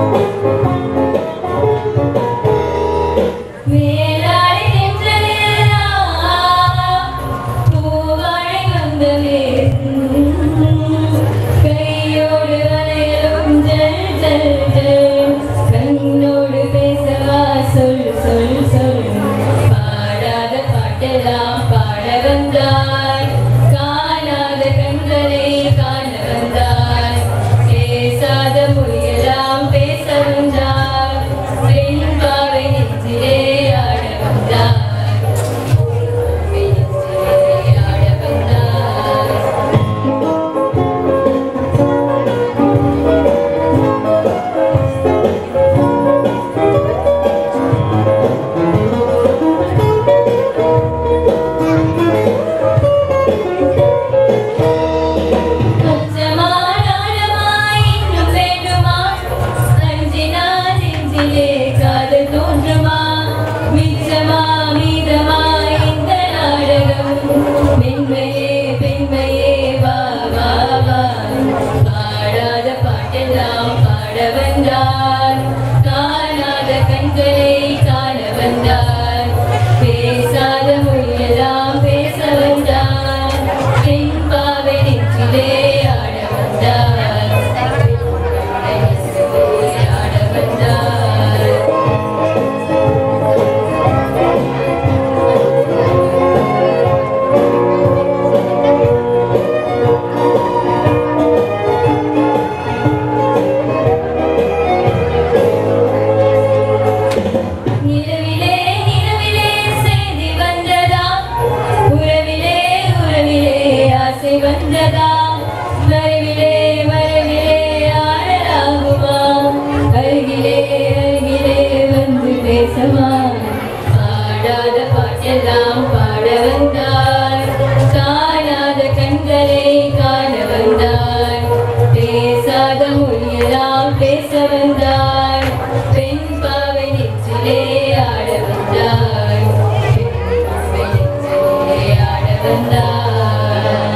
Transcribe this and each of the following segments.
மேலாடை நின்றதெல்லாம் பூவாடை வந்ததே கையோடு வளையலும் ஜல் ஜல் ஜல் கண்ணோடு பேசவா சொல் சொல் சொல் பாடாத பாட்டெல்லாம் பாட வந்தாய் காணாத கண்களை காண வந்தாய் பேசாத மொழியெல்லாம் பேச வந்தாய் பெண் பாவை நெஞ்சிலே ஆட வந்தாய் நெஞ்சிலே ஆட வந்தாய் கொஞ்சமா நாணமாய் இன்னும் வேண்டுமா அஞ்சினால் நெஞ்சிலே காதல் தோன்றுமா மிச்சமா மீதமா இந்த நாடகம் மென்மையே பெண்மையே வா வா வா பாடாத பாட்டெல்லாம் பாட வந்தார் காணாத கண்களை காண வந்தார் பேசாத மொழியெல்லாம் பேச வந்தார் பெண் பாவை நெஞ்சிலே ஆட வந்தார் நெஞ்சிலே ஆட வந்தார் நிலவிலே நிலவிலே செய்தி வந்ததா உறவிலே உறவிலே ஆசை வந்ததா வரவிலே வரவிலே ஆடலாகுமா அருகிலே அருகிலே வந்து பேசமா பாடாத பாட்டெல்லாம் பாட வந்தார் காணாத கண்களை காண வந்தார் பேசாத மொழியெல்லாம் பேச வந்தார் பெண் பாவை நெஞ்சிலே ஆட வந்தார் பெண் பாவை நெஞ்சிலே ஆட வந்தார்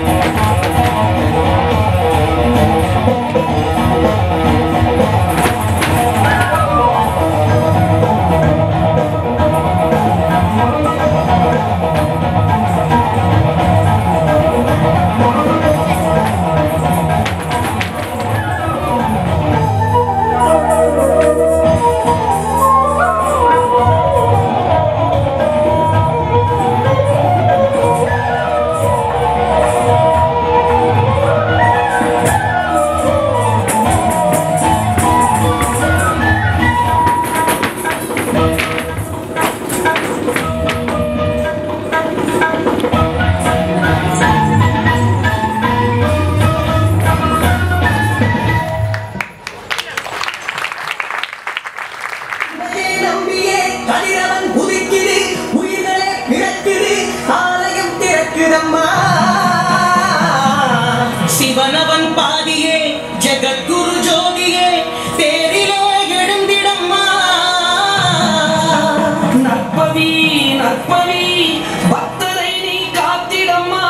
Thank கதிரவன் உதிக்குது உயிர்களே பிறக்குது ஆலயம் திறக்குதம்மா சிவனவன் பாதியே ஜெகத்குரு ஜோதியே தேரிலே எழுந்திடம்மா நற்பவி நற்பவி பக்தரை நீ காத்திடம்மா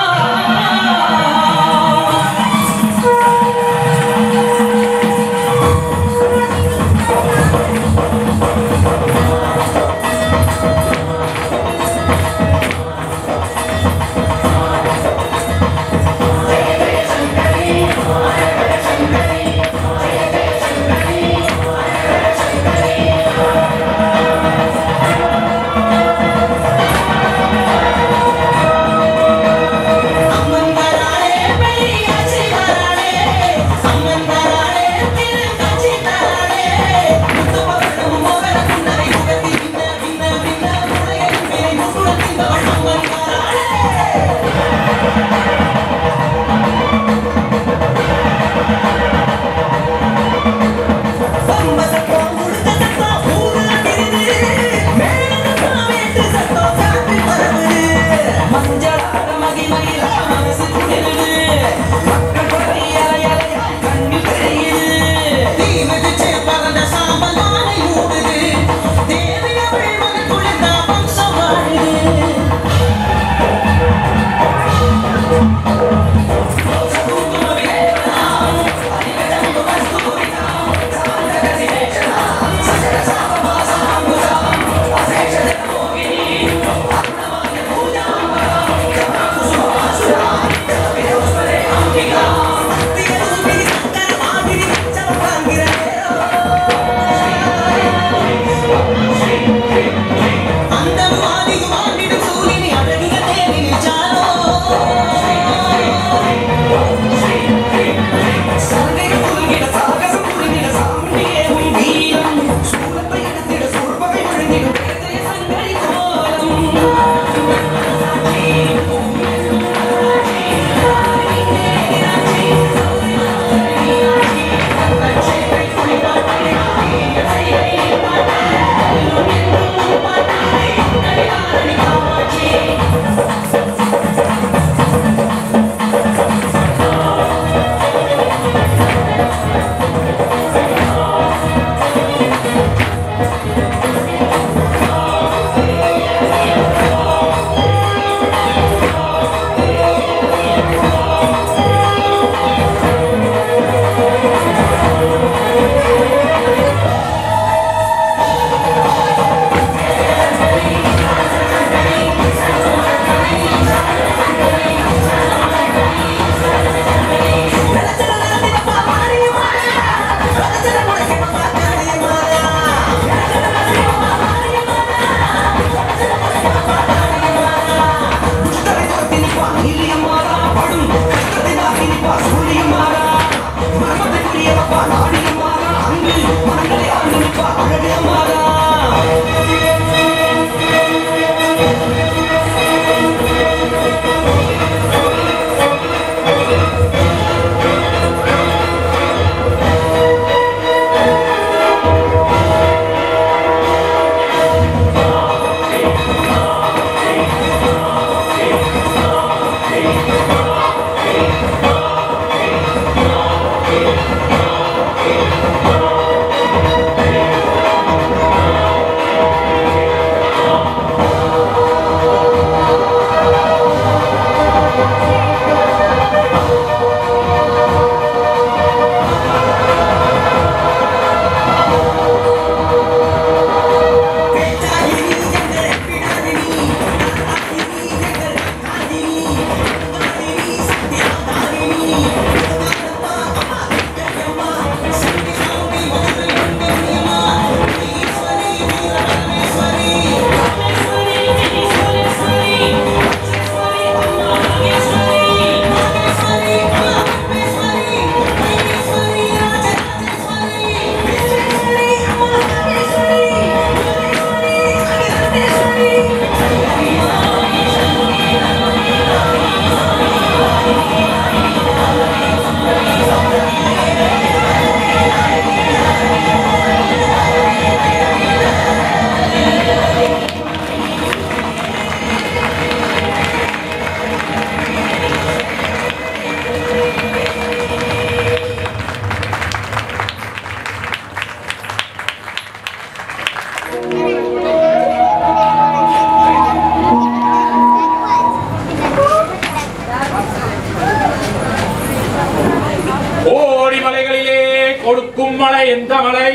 குவிந்த மலை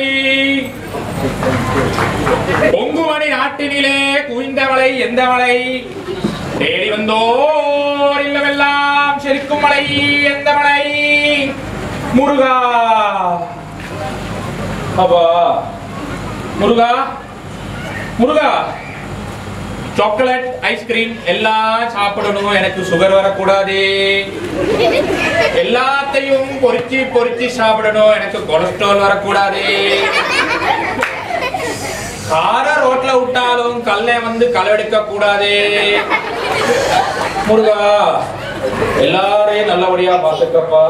பொங்குமணி நாட்டினிலே குவிந்த மலை எந்த மலை தேடி வந்தோர் இல்லமெல்லாம் செழிக்கும் மலை எந்த மலை முருகா அப்பா முருகா முருகா சாக்லேட் ஐஸ்கிரீம் எல்லாம் சாப்பிடணும் எனக்கு சுகர் வரக்கூடாது எல்லாத்தையும் பொரிச்சு பொரிச்சு சாப்பிடணும் எனக்கு கொலஸ்ட்ரால் வரக்கூடாது கார ரோட்ல விட்டாலும் கல்லை வந்து களவெடுக்க கூடாது முருகா எல்லாரையும் நல்லபடியா பார்த்துக்கப்பா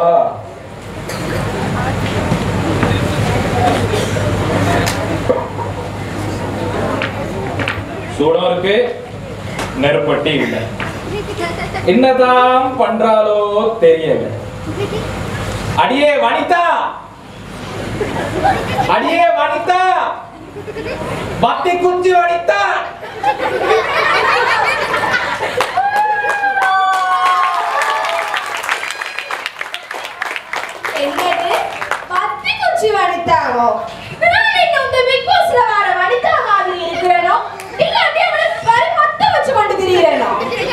சூடம் இருக்கு நெருப்பட்டி இல்லை என்னதான் பண்றாலோ தெரியல அடியே வனிதா அடியே வனிதா பத்தி குஞ்சு வனிதா என்னது பத்தி குச்சி வனிதாவோ நான் இன்னும் இந்த பிக் பாஸ்ல வர வனிதா மாதிரி இருக்கிறேனோ இல்லாட்டி அவளுக்கு வரி மத்த வச்சு கொண்டு திரியறேனோ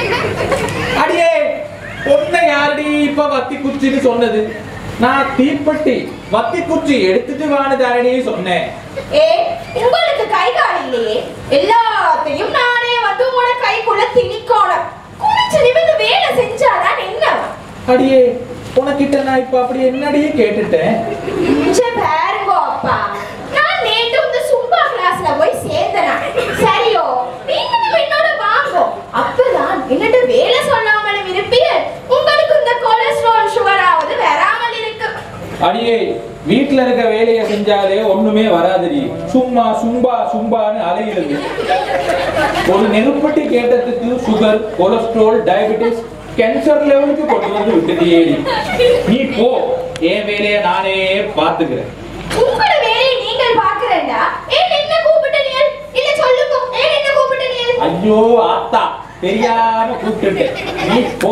அடியே பொண்ணை யாரடி இப்ப வத்தி குச்சின்னு சொன்னது நான் தீப்பெட்டி வத்தி குச்சி எடுத்துட்டு வான்னு தானடி சொன்னேன் ஏ உங்களுக்கு கை கால் இல்லையே எல்லாத்தையும் நானே வந்து உங்களோட கைக்குள்ள திணிக்கணும் குனிச்சு நிமிந்து வேலை செஞ்சாதான் என்ன அடியே உனக்கிட்ட நான் இப்ப அப்படி என்னடியே கேட்டுட்டேன் இஞ்ச பாருங்கோ அப்பா நான் நேத்து இந்த சும்பா கிளாஸ்ல போய் சேர்ந்தனா சரியோ நீங்களும் என்னோட வாங்கோ அப்பதான் என்னட்டு வேலை சொல்லாமலும் இருப்பீர் உங்களுக்கு இந்த கொலஸ்ட்ரால் சுகராவது வராமல் இருக்கு அடியே வீட்ல இருக்க வேலையை செஞ்சாலே ஒண்ணுமே வராதுடி சும்மா சும்பா சும்பான்னு அலையிறது ஒரு நெருப்பட்டி கேட்டதுக்கு சுகர் கொலஸ்ட்ரால் டயபெட்டிஸ் கேன்சர் லெவலுக்கு கொண்டு வந்து விட்டுட்டியேடி நீ போ என் வேலையை நானே பாத்துக்கிறேன் உங்களோட வேலையை நீங்கள் பாக்குறேன்டா ஏன் என்ன கூப்பிட்டீங்க இல்ல சொல்லுங்க ஏன் என்ன கூப்பிட்டீங்க ஐயோ ஆத்தா தெரியாம கூப்பிட்டுட்டேன் நீ போ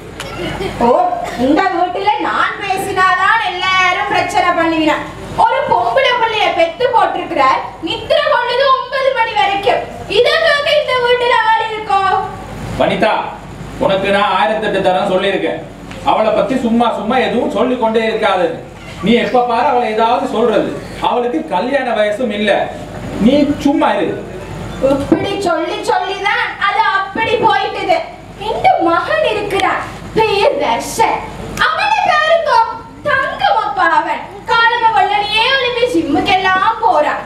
ஓ இந்த வீட்டுல நான் பேசினாதான் எல்லாரும் பிரச்சனை பண்ணுவீங்க ஒரு பொம்பளை பிள்ளைய பெத்து போட்டிருக்கிறார் நித்திர கொண்டது ஒன்பது மணி வரைக்கும் இதற்காக இந்த வீட்டுல ஆள் இருக்கோம் வனிதா உனக்கு நான் ஆயிரத்தெட்டு தரம் சொல்லியிருக்கேன் அவளை பத்தி சும்மா சும்மா எதுவும் சொல்லிக் கொண்டே இருக்காதுன்னு நீ எப்ப பாரு அவளை ஏதாவது சொல்றது அவளுக்கு கல்யாண வயசும் இல்ல நீ சும்மா இரு இப்படி சொல்லி சொல்லிதான் அது அப்படி போயிட்டுது இந்த மகன் இருக்கிறான் பெயர் தர்ஷன் அவனை பாருங்க தங்கம் அப்பா அவன் காலம வல்லனையே ஒளிஞ்சு ஜிம்முக்கெல்லாம் போறான்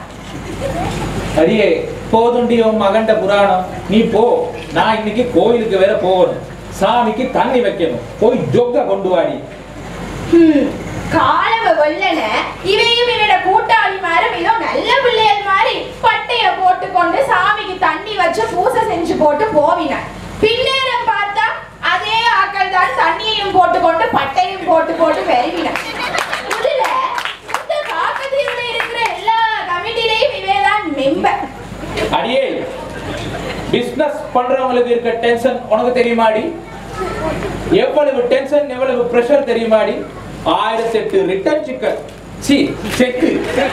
அடியே போதுண்டி உன் மகண்ட புராணம் நீ போ நான் இன்னைக்கு கோயிலுக்கு வேற போகணும் சாமிக்கு தண்ணி வைக்கணும் போய் ஜொக்க கொண்டு வாடி ஹம், காலவ வல்லன இவையும் இவனோட கூட்டாளி மாதிரி ஏதோ நல்ல பிள்ளைகள் மாதிரி பட்டைய போட்டுக்கொண்டு சாமிக்கு தண்ணி வச்சு பூசை செஞ்சு போட்டு போவின பின்னேரம் பார்த்தா அதே ஆக்கள் தான் தண்ணியையும் போட்டுக்கொண்டு பட்டையும் போட்டு போட்டு பெருவின இதுல இந்த காக்கத்தீவுல இருக்கிற எல்லா கமிட்டிலையும் இவைதான் மெம்பர் அடியே பிசினஸ் பண்றவங்களுக்கு இருக்க டென்ஷன் உனக்கு தெரியுமாடி எவ்வளவு டென்ஷன் எவ்வளவு பிரஷர் தெரியுமாடி ஆயிரத்தி எட்டு ரிட்டர்ன் சிக்கன் சி செக்கு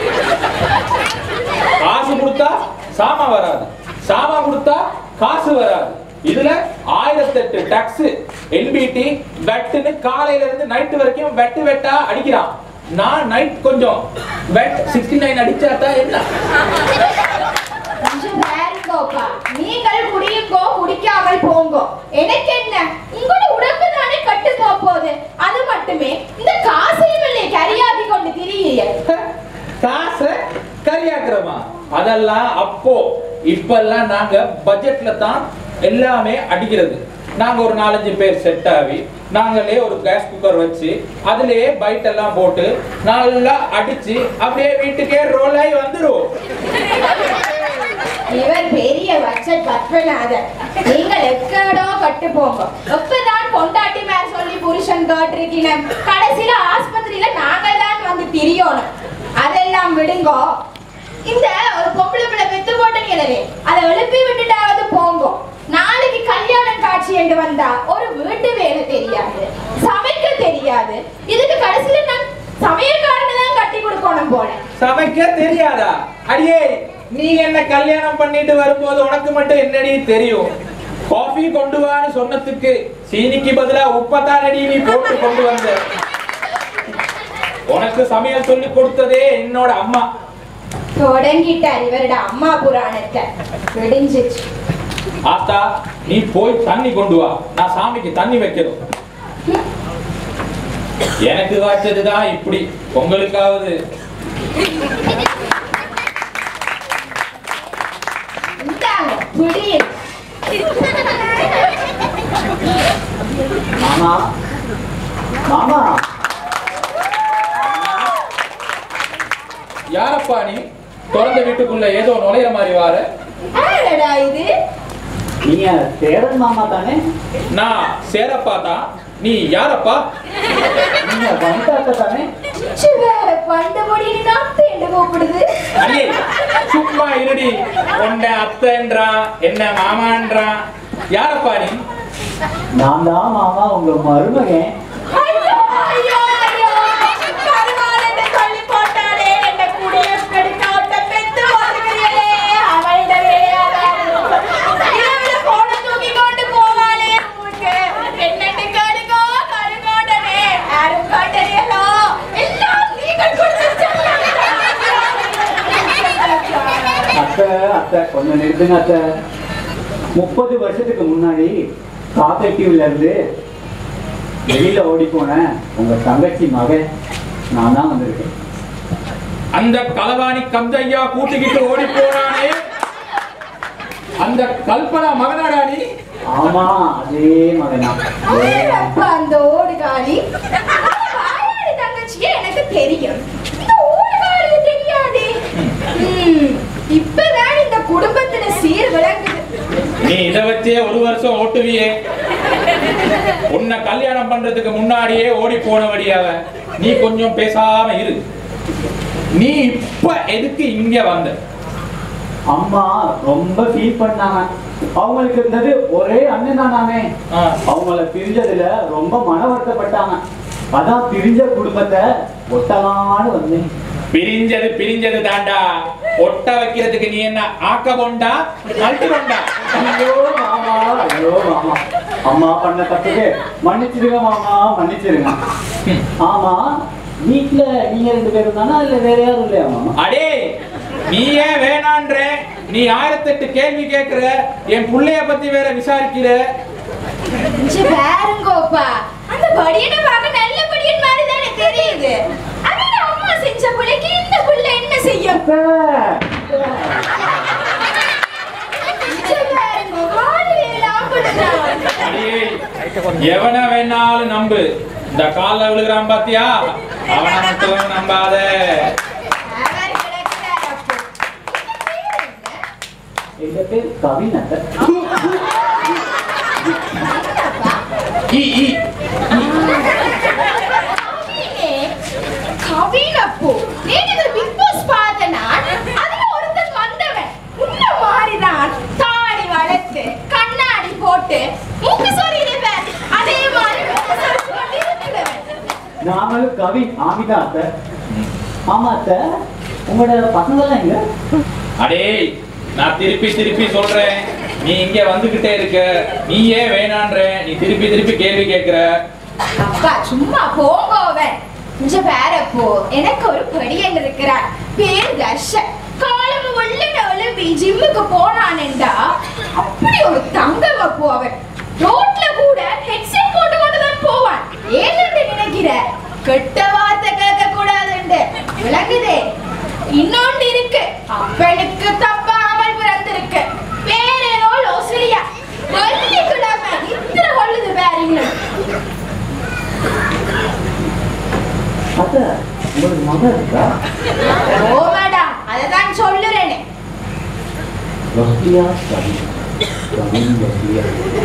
காசு கொடுத்தா சாமா வராது சாமா கொடுத்தா காசு வராது இதுல ஆயிரத்தி எட்டு டாக்ஸ் என்பிடி வெட்டுன்னு காலையில இருந்து நைட் வரைக்கும் வெட்டு வெட்டா அடிக்கிறான் நான் நைட் கொஞ்சம் வெட் சிக்ஸ்டி நைன் அடிச்சாதான் என்ன கொஞ்சம் பாருங்கோப்பா நீங்கள் குடியுங்கோ குடிக்காமல் போங்கோ எனக்கு என்ன உங்களோட உடம்பு தானே கட்டு போகுது அது மட்டுமே இந்த காசையும் இல்லை கரியாதி கொண்டு திரியே காசை கரியாக்குறோமா அதெல்லாம் அப்போ இப்பெல்லாம் நாங்க பட்ஜெட்ல தான் எல்லாமே அடிக்கிறது நாங்க ஒரு நாலஞ்சு பேர் செட் ஆகி நாங்களே ஒரு கேஸ் குக்கர் வச்சு அதுலயே பைட் எல்லாம் போட்டு நல்லா அடிச்சு அப்படியே வீட்டுக்கே ரோல் ஆகி வந்துரும் இவர் பெரிய பட்ஜெட் பத்மநாதன் நீங்கள் எக்கடோ கட்டு போங்க எப்பதான் பொண்டாட்டி மேல சொல்லி புருஷன் கேட்டிருக்கீங்க கடைசியில ஆஸ்பத்திரியில நாங்கள் தான் வந்து திரியணும் அதெல்லாம் விடுங்கோ இந்த ஒரு பொம்பளை பிள்ளை பெத்து போட்டீங்களே அதை எழுப்பி விட்டுட்டாவது போங்க நாளைக்கு கல்யாணம் காட்சி என்று வந்தா ஒரு வீட்டு வேலை தெரியாது சமைக்க தெரியாது இதுக்கு கடைசியில நான் சமையல்காரனை தான் கட்டி கொடுக்கணும் போல சமைக்க தெரியாதா அடியே நீ என்ன கல்யாணம் பண்ணிட்டு வரும்போது உனக்கு மட்டும் என்னடி தெரியும் காஃபி கொண்டு வான்னு சொன்னதுக்கு சீனிக்கு பதிலா உப்பத்தான் அடி நீ போட்டு கொண்டு வந்த உனக்கு சமையல் சொல்லி கொடுத்ததே என்னோட அம்மா தொடங்கிட்டார் இவரோட அம்மா புராணத்தை விடிஞ்சிச்சு ஆத்தா நீ போய் தண்ணி கொண்டு வா நான் சாமிக்கு தண்ணி வைக்கணும் எனக்கு வாய்ச்சதுதான் இப்படி உங்களுக்காவது இந்தாங்க புடியில் மாமா மாமா யாரப்பா நீ திறந்த வீட்டுக்குள்ள ஏதோ நுழையிற மாதிரி வார ஆடடா இது நீங்க சேரன் மாமா தானே நான் சேரப்பா தான் நீ யாரப்பா நீங்க வந்தாத்த தானே சி, வேற பண்ட முடியும் நான் தேண்டு கூப்பிடுது அடியே சும்மா இருடி உன்னை அத்தைன்றான் என்ன மாமான்றான் யாரப்பா நீ நான் தான் மாமா உங்க மருமகன் ஐயோ ஐயோ ஐயோ கருவாலனை சொல்லி போட்டாளே என்ன கூடிய பெருக்காட்ட பெத்து வருகிறே அவளிட விளையாடாது இரவுல போன தூக்கி கொண்டு போவாளே உங்களுக்கு என்னட்டு கருகோ கருகோடனே யாரும் காட்டறியலோ எல்லாம் நீங்கள் கொடுத்து அத்தை அத்தை கொஞ்சம் நிறுத்துங்க அத்தை முப்பது வருஷத்துக்கு முன்னாடி காக்கை டிவில இருந்து வெளியில ஓடி போனேன் உங்க தங்கச்சி மகன் நான் தான் வந்திருக்கேன் அந்த களவாணி கந்தையா கூட்டிக்கிட்டு ஓடி போனானே அந்த கல்பனா மகனாடா நீ ஆமா அதே மகனா அப்ப அந்த ஓடுகாலி வாயாடி தங்கச்சியே எனக்கு தெரியும் இந்த ஓடுகாலி தெரியாதே ம், இப்பதான் இந்த குடும்பத்துல சீர் விளங்குது நீ இத வச்சே ஒரு வருஷம் ஓட்டுவியே உன்னை கல்யாணம் பண்றதுக்கு முன்னாடியே ஓடி போனவடியாவ நீ கொஞ்சம் பேசாம இரு நீ இப்ப எதுக்கு இங்க வந்த அம்மா ரொம்ப ஃபீல் பண்ணாங்க அவங்களுக்கு இருந்தது ஒரே அண்ணன் தானாமே ஆ. அவங்கள பிரிஞ்சதுல ரொம்ப மன வருத்தப்பட்டாங்க அதான் பிரிஞ்ச குடும்பத்தை ஒட்டலான்னு வந்தேன் பிரிஞ்சது பிரிஞ்சது தாண்டா ஒட்ட வைக்கிறதுக்கு நீ என்ன ஆக்க கொண்டா அழுத்து கொண்டா ஐயோ மாமா ஐயோ மாமா அம்மா பண்ண தப்புக்கு மன்னிச்சிருங்க மாமா மன்னிச்சிருங்க ஆமா வீட்ல நீங்க ரெண்டு பேரும் தானா இல்ல வேற யாரும் இல்லையா மாமா அடே நீ ஏன் வேணான்ற நீ ஆயிரத்தெட்டு கேள்வி கேக்குற என் புள்ளைய பத்தி வேற விசாரிக்கிற இங்க பாருங்கோப்பா அந்த படியனை பார்க்க நல்ல படியன் மாதிரி தானே தெரியுது அவன் அம்மா செஞ்ச பிள்ளைக்கு இந்த பிள்ளை என்ன செய்யும் இங்க பாருங்க வானிலையெல்லாம் அப்படிதான். அடே, எவன வேணாலும் நம்பு இந்த கால்ல விழுகிறான் பாத்தியா அவனை மட்டும் நம்பாத அவர் கிடக்கிறார் அப்போ. இந்த பேர் என்ன? எங்க பேர் கவின் அத்தை. ஈ, ஈ. கவினே, கவின் அப்போ. நேத்து பிக் பாஸ் பார்த்தனா, அதுல ஒருத்தன் வந்தவன். உன்ன மாதிரிதான் தாடி வளர்த்து, கண்ணாடி போட்டு, மூக்கு சொறியிருப்பேன். அதே மாதிரி மூக்கு சொறிச்சு கொண்டு இருக்கிறவன். நாங்களும் கவின் ஆமிதா அத்தை ஆமா அத்தை உங்களோட பசங்க எல்லாம் எங்க அடே நான் திருப்பி திருப்பி சொல்றேன் நீ இங்க வந்துகிட்டே இருக்க நீ ஏன் வேணான்ற நீ திருப்பி திருப்பி கேள்வி கேக்குற அப்பா சும்மா போங்க அவன் இங்க பாரப்போ எனக்கு ஒரு படியன் இருக்கிறார் பேர் தர்ஷன் காலம் வெள்ளன ஒலிம்பி ஜிம்முக்கு போனான்டா அப்படி ஒரு தங்கம் அப்போ அவன் ரோட்ல கூட ஹெட்செட் போட்டு கொண்டு தான் போவான் ஏன்னு நினைக்கிற கெட்ட வார்த்தை கேட்க கூடாதுண்டு விளங்குதே இன்னொன்று இருக்கு அப்பனுக்கு தப்பாமல் பிறந்திருக்கு வேற ஏதோ லோசிலியா வெள்ளிக்கிழமை இத்தனை கொள்ளுது பாருங்க அத்தை உங்களுக்கு மகன் இருக்கா ஓ மேடம் அததான் சொல்லுறேனே வசதியா கவின் கவின் வசதியா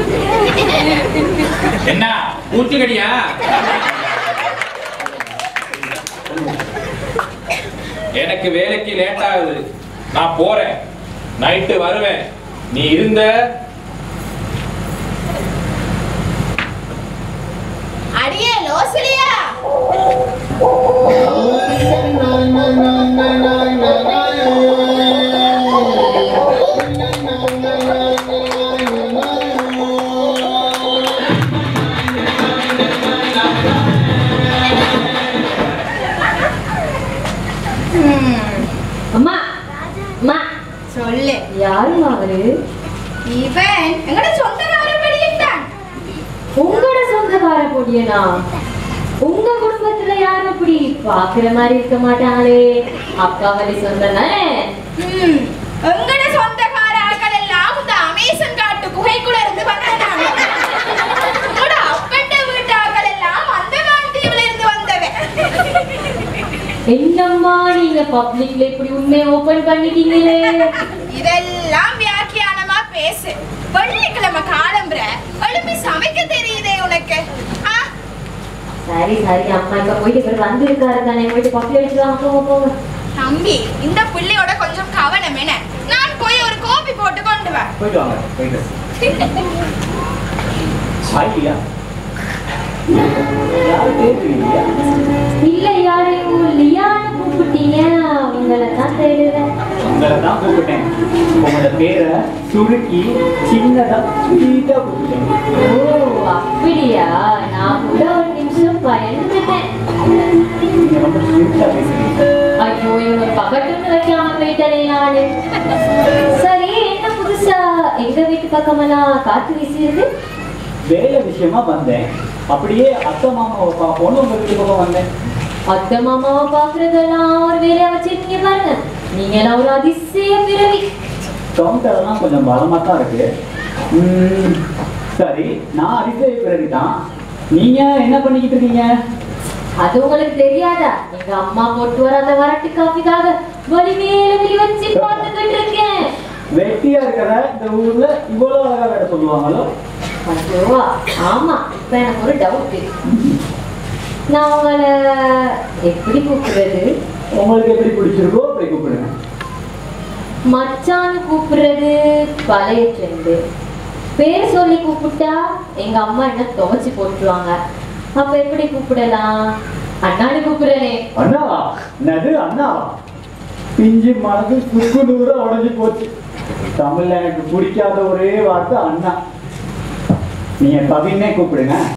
என்ன பூச்சிக்கடியா எனக்கு வேலைக்கு லேட் ஆகுது நான் போறேன் நைட்டு வருவேன் நீ இருந்த அடியே லோசலியா அம்மா அம்மா சொல்லு யாருமா அவரு இவன் எங்கட சொந்தக்கார படியத்தான் உங்களோட சொந்தக்கார பொடியனா உங்க குடும்பத்துல யாரும் அப்படி பாக்குற மாதிரி இருக்க மாட்டாங்களே அக்கா வழி சொந்தம் தானே ம், எங்கட சொந்தக்கார ஆட்கள் எல்லாம் இந்த அமேசன் காட்டு குகைக்குள்ள இருந்து வந்தாங்க உங்களோட அப்பட்ட வீட்டு ஆட்கள் எல்லாம் அந்தமான் தீவுல இருந்து வந்தவன் என்னம்மா நீங்க பப்ளிக்ல இப்படி உண்மையை ஓபன் பண்ணிட்டீங்களே இதெல்லாம் வியாக்கியானமா பேசு வெள்ளிக்கிழமை காலம்புற எழுப்பி சமைக்க தெரியுதே உனக்கு ஆ, சரி சரி அம்மா இப்ப போயிட்டு இவர் வந்திருக்காரு தானே போயிட்டு பப்ளி அடிச்சுலாம் போங்க போங்க தம்பி இந்த பிள்ளையோட கொஞ்சம் கவனம் என்ன நான் போய் ஒரு கோபி போட்டு கொண்டு வா போயிட்டு வாங்க போயிட்டு ஹாய் லியா யார் கேட்குறீங்க இல்ல யாரையும் லியான்னு கூப்பிட்டீங்க உங்களை தான் தேடுறேன் உங்களை தான் கூப்பிட்டேன் உங்களோட பேரை சுருக்கி சின்னதா ஸ்வீட்டா கூப்பிட்டேன் ஓ அப்படியா நான் கூட ஒரு நிமிஷம் பயந்துட்டேன் நீங்க ரொம்ப ஸ்வீட்டா பேசுறீங்க ஐயோ இவங்க பக்கத்துல வைக்காம போயிட்டனே நானு சரி என்ன புதுசா எங்க வீட்டு பக்கமெல்லாம் காத்து வீசியது வேலை விஷயமா வந்தேன் அப்படியே அத்தை மாமாவை பார்ப்போன்னு உங்க வீட்டு பக்கம் வந்தேன் அத்தை மாமாவை பாக்குறதெல்லாம் ஒரு வேலையா வச்சிருக்கீங்க பாருங்க நீங்க எல்லாம் ஒரு அதிசய பிறவி கவுண்டர்லாம் கொஞ்சம் பலமா தான் இருக்கு உம், சரி நான் அதிசய பிறகு தான் நீங்க என்ன பண்ணிக்கிட்டு இருக்கீங்க அது உங்களுக்கு தெரியாதா எங்க அம்மா போட்டு வராத வரட்டு காஃபிக்காக வலி மேல வலி வச்சு பார்த்துக்கிட்டு இருக்கேன் வெட்டியா இருக்கிற இந்த ஊர்ல இவ்வளவு அழகா வேலை சொல்லுவாங்களோ ஐயோ ஆமா இப்ப எனக்கு ஒரு டவுட் நான் உங்களை எப்படி கூப்பிடுறது உங்களுக்கு எப்படி பிடிச்சிருக்கோ அப்படி கூப்பிடுங்க மச்சான் கூப்பிடுறது பழைய ட்ரெண்டு பேர் சொல்லி கூப்பிட்டா எங்க அம்மா என்ன துவைச்சு போட்டுருவாங்க அப்ப எப்படி கூப்பிடலாம் அண்ணான்னு கூப்பிடுறேனே அண்ணாவா என்னது அண்ணாவா பிஞ்சு மனது சுக்கு நூறு உடஞ்சி போச்சு தமிழ்ல எனக்கு பிடிக்காத ஒரே வார்த்தை அண்ணா நீங்க கவின்னே கூப்பிடுங்க